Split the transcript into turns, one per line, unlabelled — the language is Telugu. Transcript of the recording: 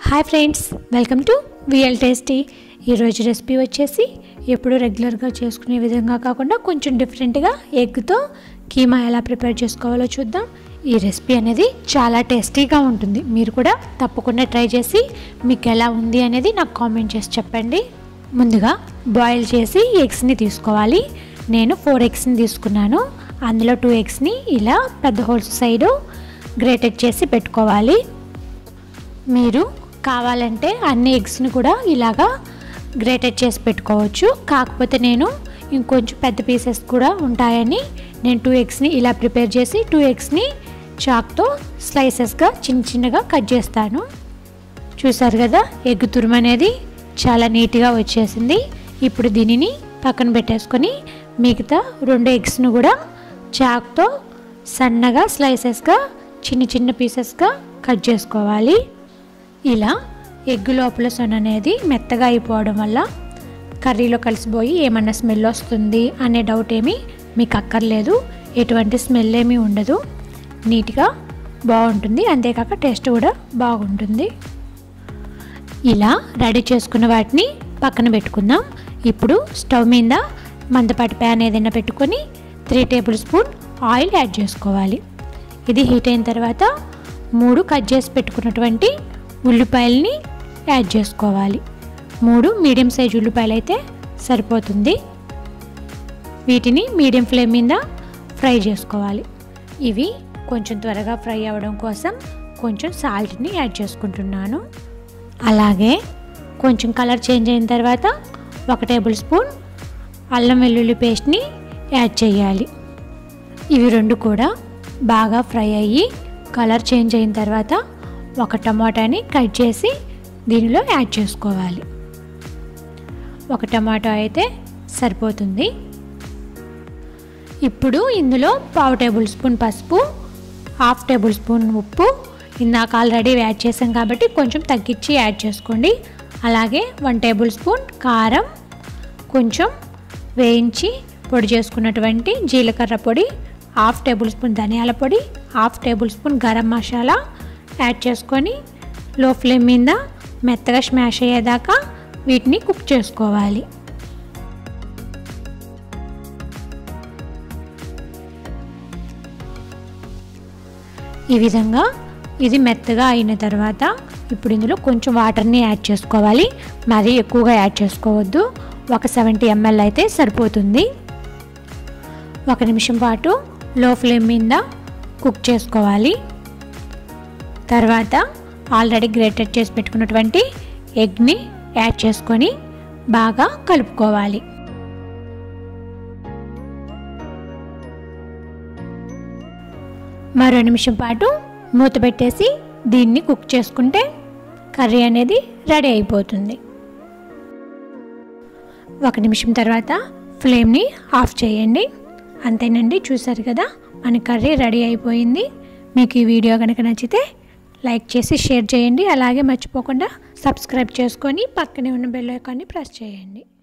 hi friends welcome to VL tasty ఈరోజు రెసిపీ వచ్చేసి ఎప్పుడు రెగ్యులర్గా చేసుకునే విధంగా కాకుండా కొంచెం డిఫరెంట్గా ఎగ్తో కీమా ఎలా ప్రిపేర్ చేసుకోవాలో చూద్దాం ఈ రెసిపీ అనేది చాలా టేస్టీగా ఉంటుంది మీరు కూడా తప్పకుండా ట్రై చేసి మీకు ఎలా ఉంది అనేది నాకు కామెంట్ చేసి చెప్పండి ముందుగా బాయిల్ చేసి ఎగ్స్ని తీసుకోవాలి నేను ఫోర్ ఎగ్స్ని తీసుకున్నాను అందులో టూ ఎగ్స్ని ఇలా పెద్ద హోల్స్ సైడు గ్రేటెడ్ చేసి పెట్టుకోవాలి మీరు కావాలంటే అన్ని ఎగ్స్ని కూడా ఇలాగా గ్రేటెడ్ చేసి పెట్టుకోవచ్చు కాకపోతే నేను ఇంకొంచెం పెద్ద పీసెస్ కూడా ఉంటాయని నేను టూ ఎగ్స్ని ఇలా ప్రిపేర్ చేసి టూ ఎగ్స్ని చాక్తో స్లైసెస్గా చిన్న చిన్నగా కట్ చేస్తాను చూసారు కదా ఎగ్ తురుము అనేది చాలా నీట్గా వచ్చేసింది ఇప్పుడు దీనిని పక్కన పెట్టేసుకొని మిగతా రెండు ఎగ్స్ను కూడా చాక్తో సన్నగా స్లైసెస్గా చిన్న చిన్న పీసెస్గా కట్ చేసుకోవాలి ఇలా ఎగ్ లోపల సొన అనేది మెత్తగా అయిపోవడం వల్ల కర్రీలో కలిసిపోయి ఏమన్నా స్మెల్ వస్తుంది అనే డౌట్ ఏమీ మీకు అక్కర్లేదు ఎటువంటి స్మెల్ ఏమీ ఉండదు నీట్గా బాగుంటుంది అంతేకాక టేస్ట్ కూడా బాగుంటుంది ఇలా రెడీ చేసుకున్న వాటిని పక్కన పెట్టుకుందాం ఇప్పుడు స్టవ్ మీద మందపాటి ప్యాన్ ఏదైనా పెట్టుకొని three tablespoon oil add చేసుకోవాలి ఇది హీట్ అయిన తర్వాత మూడు కట్ చేసి పెట్టుకున్నటువంటి ఉల్లిపాయలని యాడ్ చేసుకోవాలి మూడు మీడియం సైజ్ ఉల్లిపాయలు అయితే సరిపోతుంది వీటిని మీడియం ఫ్లేమ్ మీద ఫ్రై చేసుకోవాలి ఇవి కొంచెం త్వరగా ఫ్రై అవ్వడం కోసం కొంచెం సాల్ట్ని యాడ్ చేసుకుంటున్నాను అలాగే కొంచెం కలర్ చేంజ్ అయిన తర్వాత ఒక టేబుల్ స్పూన్ అల్లం వెల్లుల్లి పేస్ట్ని యాడ్ చేయాలి ఇవి రెండు కూడా బాగా ఫ్రై అయ్యి కలర్ చేంజ్ అయిన తర్వాత ఒక టమాటాని కట్ చేసి దీనిలో యాడ్ చేసుకోవాలి ఒక టమాటో అయితే సరిపోతుంది ఇప్పుడు ఇందులో పావు టేబుల్ స్పూన్ పసుపు హాఫ్ టేబుల్ స్పూన్ ఉప్పు ఇందాక ఆల్రెడీ యాడ్ చేసాం కాబట్టి కొంచెం తగ్గించి యాడ్ చేసుకోండి అలాగే వన్ టేబుల్ స్పూన్ కారం కొంచెం వేయించి పొడి చేసుకున్నటువంటి జీలకర్ర పొడి హాఫ్ టేబుల్ స్పూన్ ధనియాల పొడి half tablespoon garam masala add చేసుకొని లో ఫ్లేమ్ మీద మెత్తగా స్మాష్ అయ్యేదాకా వీటిని కుక్ చేసుకోవాలి ఈ విధంగా ఇది మెత్తగా అయిన తర్వాత ఇప్పుడు ఇందులో కొంచెం వాటర్ని యాడ్ చేసుకోవాలి మరీ ఎక్కువగా యాడ్ చేసుకోవద్దు ఒక సెవెంటీ ఎంఎల్ అయితే సరిపోతుంది ఒక నిమిషం పాటు లో ఫ్లేమ్ మీద కుక్ చేసుకోవాలి తర్వాత ఆల్రెడీ గ్రేటెడ్ చేసి పెట్టుకున్నటువంటి ఎగ్ని యాడ్ చేసుకొని బాగా కలుపుకోవాలి మరో నిమిషం పాటు మూత పెట్టేసి దీన్ని కుక్ చేసుకుంటే కర్రీ అనేది రెడీ అయిపోతుంది ఒక నిమిషం తర్వాత ఫ్లేమ్ని ఆఫ్ చేయండి అంతేనండి చూసారు కదా మన కర్రీ రెడీ అయిపోయింది మీకు ఈ వీడియో కనుక నచ్చితే లైక్ చేసి షేర్ చేయండి అలాగే మర్చిపోకుండా సబ్స్క్రైబ్ చేసుకొని పక్కనే ఉన్న బెల్ ఐకాన్ని ప్రెస్ చేయండి